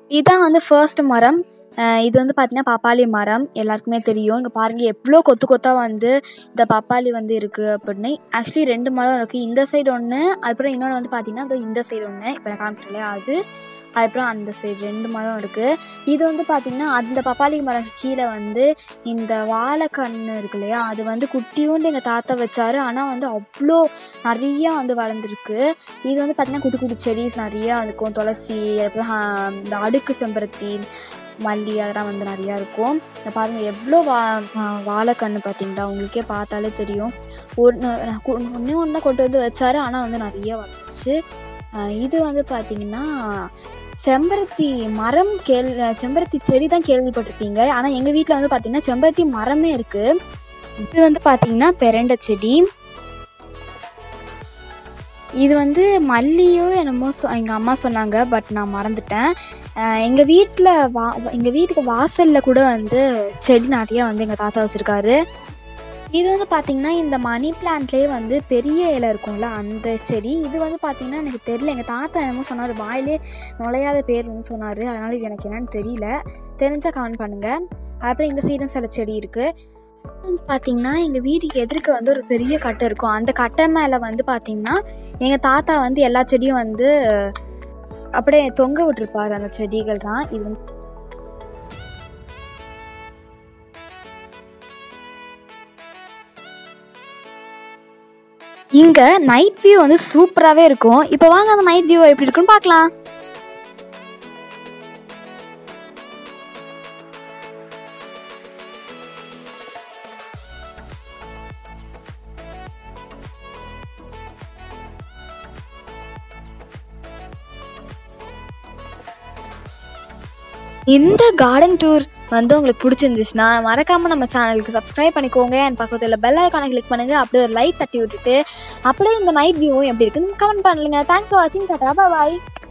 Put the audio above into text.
இதான் வந்து ஃபர்ஸ்ட் மரம் அஹ் இது வந்து பார்த்தீங்கன்னா பப்பாளி மரம் எல்லாருக்குமே தெரியும் இங்கே பாருங்கள் எவ்வளோ கொத்து கொத்தாக வந்து இந்த பப்பாளி வந்து இருக்குது அப்படின்னு ஆக்சுவலி ரெண்டு மரம் இருக்குது இந்த சைடு ஒன்று அதுக்கப்புறம் இன்னொன்று வந்து பார்த்தீங்கன்னா அதோ இந்த சைடு ஒன்று இப்போ நான் காமிக்கிறேன் அது அதுக்கப்புறம் அந்த சைடு ரெண்டு மரம் இருக்குது இது வந்து பார்த்திங்கன்னா அந்த பப்பாளி மரம் கீழே வந்து இந்த வாழைக்கன்று இருக்கு இல்லையா அது வந்து குட்டியோண்டு எங்கள் தாத்தா வச்சாரு ஆனால் வந்து அவ்வளோ நிறையா வந்து வளர்ந்துருக்கு இது வந்து பார்த்திங்கன்னா குட்டி குட்டி செடிஸ் நிறையா இருக்கும் துளசி அப்புறம் ஆஹ், இந்த அடுக்கு செம்பருத்தி மல்லி அதெல்லாம் வந்து நிறையா இருக்கும் இங்க பாருங்கள் எவ்வளோ வா ஆஹ், வாழைக்கன்று பார்த்தீங்களா உங்களுக்கே பார்த்தாலே தெரியும் ஒன்று ஒன்றே ஒன்று தான் கொண்டு வந்து வச்சாரு ஆனால் வந்து நிறைய வளர்ந்துச்சு ஆஹ், இது வந்து பார்த்திங்கன்னா செம்பருத்தி மரம் கேள் செம்பருத்தி செடி தான் கேள்விப்பட்டிருப்பீங்க ஆனால் எங்கள் வீட்டில் வந்து பார்த்திங்கன்னா செம்பருத்தி மரமே இருக்குது இது வந்து பார்த்திங்கன்னா பெரண்டை செடி இது வந்து மல்லியோ என்னமோ எங்கள் அம்மா சொன்னாங்க பட் நான் மறந்துட்டேன் எங்கள் வீட்டில் வா எங்கள் வீட்டுக்கு வாசலில் கூட வந்து செடி நிறையா வந்து எங்கள் தாத்தா வச்சுருக்காரு இது வந்து பார்த்திங்கன்னா இந்த மணி பிளான்ட்லேயே வந்து பெரிய இலை இருக்கும்ல அந்த செடி இது வந்து பார்த்திங்கன்னா எனக்கு தெரியல எங்கள் தாத்தா என்னமோ சொன்னார் வாயிலே நுழையாத பேர் வந்து சொன்னார் அதனால் இது எனக்கு என்னன்னு தெரியல தெரிஞ்சால் கமெண்ட் பண்ணுங்கள் அப்புறம் இந்த சைடும் சில செடி இருக்குது வந்து பார்த்தீங்கன்னா எங்கள் வீட்டுக்கு எதிர்க்க வந்து ஒரு பெரிய கட்டை இருக்கும் அந்த கட்டை மேலே வந்து பார்த்தீங்கன்னா எங்கள் தாத்தா வந்து எல்லா செடியும் வந்து அப்படியே தொங்க விட்டுருப்பாரு அந்த செடிகள் தான் இது வந்து இங்கே நைட் வியூ வந்து சூப்பராகவே இருக்கும் இப்போ வாங்க அந்த நைட் வியூ எப்படி இருக்குன்னு பார்க்கலாம் இந்த கார்டன் டூர் வந்து உங்களுக்கு பிடிச்சிருந்துச்சுன்னா மறக்காமல் நம்ம சேனலுக்கு சப்ஸ்கிரைப் பண்ணிக்கோங்க என் பக்கத்தில் பெல் ஐக்கானை கிளிக் பண்ணுங்கள் அப்படியே ஒரு லைக் தட்டி விட்டுட்டு அப்படியே இந்த நைட் வியூவும் எப்படி இருக்குன்னு கமெண்ட் பண்ணுங்க தேங்க்ஸ் ஃபார் வாட்சிங் டாடா பாய்